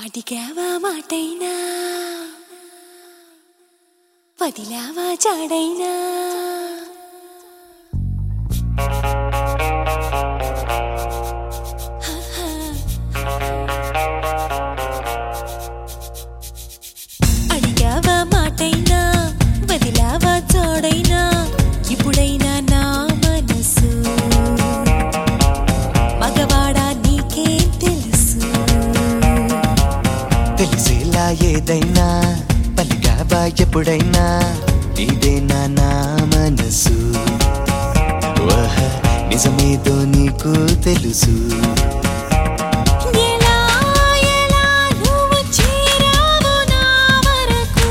అడిగావా మాటైనా వదిలావా జాడైనా అడిగావా మాటైనా వదిలావా జాడైనా ఇప్పుడైనా నా మనసు మగవాడా నీకే తెలుసు తెలిసేలా ఏదైనా పలికావా ఎప్పుడైనా ఇదేనా నా మనసు వహ నిజమేదో నీకు తెలుసు ఎలా ఎలా నువ్వు చేరావు నా వరకు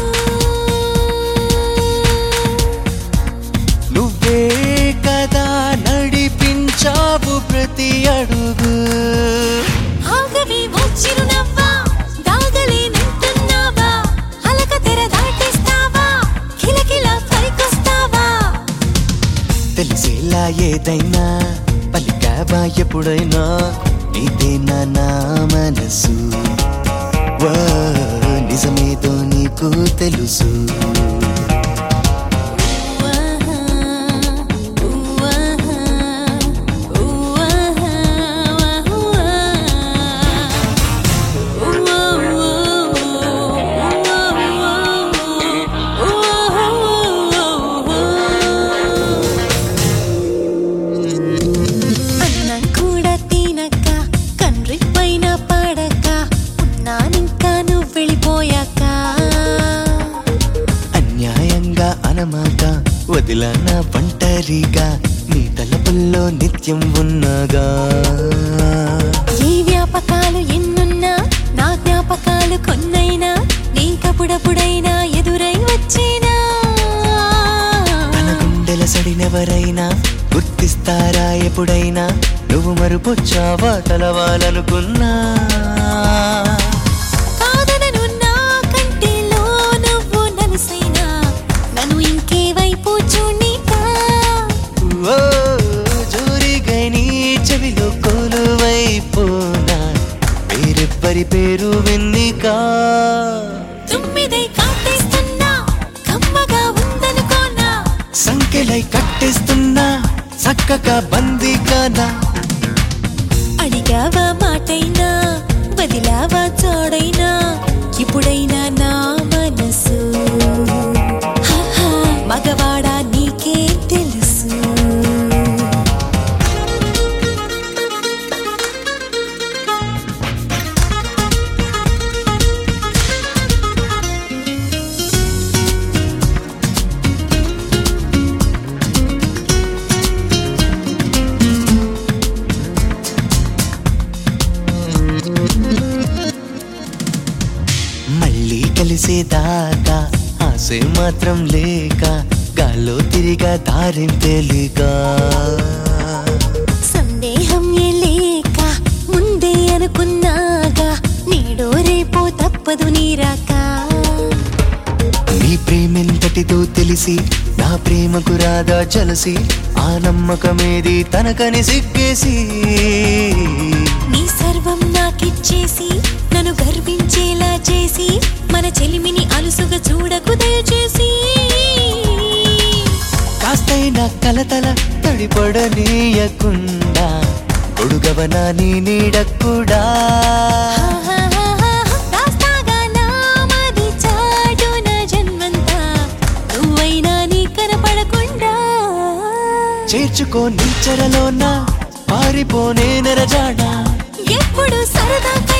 నువ్వే కదా నడిపించావు ప్రతి అడుగు ఆగవి వచ్చిరునవ్వా దాగలేనంటున్నావా అలక తెర దాటిస్తావా కిలకిల పైకొస్తావా తెలిసేలా ఏదైనా పలికావా ఎప్పుడైనా ఇదేనా నా మనసు వా నిజమేదో నీకు తెలుసు ఉవ్వాహా, ఉవ్వాహా, ఉవ్వాహా, అన్నం కూడా తినక కండ్రి పైన పడక ఉన్నానింకా నువ్వు వెళ్ళిపోయాక అన్యాయంగా అనమాక వదిలన ఒంటరిగా నీ తలపుల్లో నిత్యం ఉన్నగా ఈ వ్యాపకాలు ఎన్నున్నా నా జ్ఞాపకాలు కొన్నైనా నీకప్పుడప్పుడైనా ఎదురై వచ్చేనా తన గుండెల సడినెవరైనా గుర్తిస్తారా ఎప్పుడైనా నువ్వు మరుపొచ్చావా తలవాలనుకున్నా కాదనను నా కంటిలో నువ్వు నలుసైనా నన్ను ఇంకే వైపు చూడనీకా ఓ జోరిగై నీ చెవిలో కొలువైపోనా వేరెవ్వరి పేరు వెన్నికా తుమ్మిదై కాటేస్తున్నా కమ్మగా ఉందనుకోనా సంఖ్యలై కట్టేస్తున్నా చక్కగా బందీగానా అడిగావా మాటైనా వదిలావా చోడైనా ఇప్పుడైనా నా మనసు హహ, మగవాడా నీకే తెలుసు మళ్ళీ కలిసేదాకా ఆశే మాత్రం లేక గాల్లో తిరిగా దారిం తెలియక సందేహం ఏ లేక ముందే అనుకున్నాగా నేడో రేపో తప్పదు నీరాక నీ ప్రేమెంతటిదో తెలిసి నా ప్రేమకు రాదా చలసి ఆ నమ్మకమేది తనకని సిగ్గేసి నీ సర్వం నాకిచ్చేసి నన్ను గర్వించేలా చేసి మన చెలిమిని అలుసుగా చూడకు దయచేసి కాస్తైనా కలతల తడిపడనీయకుండా గొడుగవనా నీ నీడక్కూడా దాస్తాగా నా మది చాటున జన్మంతా నువ్వైనా నీ కనపడకుండా చేర్చుకో నిచ్చరలోన పారిపోనే నెరజాడా ఎప్పుడు సరదా